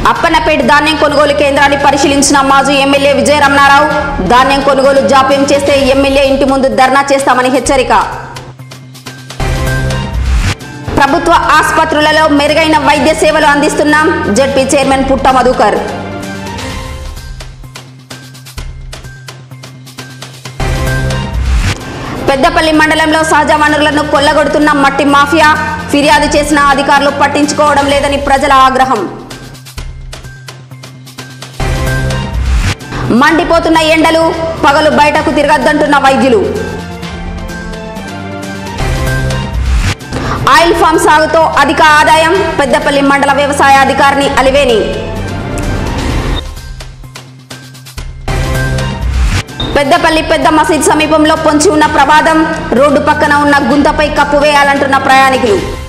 అప్పన్నపేట ధాన్యం కొనుగోలు కేంద్రాన్ని పరిశీలించిన మాజీ ఎమ్మెల్యే విజయ రమణారావు ధాన్యం కొనుగోలు జాప్యం చేస్తే ఎమ్మెల్యే ఇంటి ముందు ధర్నా చేస్తామని హెచ్చరిక ప్రభుత్వ ఆసుపత్రులలో మెరుగైన వైద్య సేవలు అందిస్తున్నాం జడ్పీ చైర్మన్ పుట్ట మధుకర్ పెద్దపల్లి మండలంలో సహజ వనరులను కొల్లగొడుతున్న మట్టి మాఫియా ఫిర్యాదు చేసిన అధికారులు పట్టించుకోవడం లేదని ప్రజల ఆగ్రహం మండిపోతున్న ఎండలు పగలు బయటకు తిరగద్దంటున్న వైద్యులు ఆయిల్ ఫామ్ సాగుతో అధిక ఆదాయం పెద్దపల్లి మండల వ్యవసాయ అధికారిని అలివేని పెద్దపల్లి పెద్ద మసీద్ సమీపంలో పొంచి ఉన్న ప్రమాదం రోడ్డు పక్కన ఉన్న గుంతపై కప్పు వేయాలంటున్న ప్రయాణికులు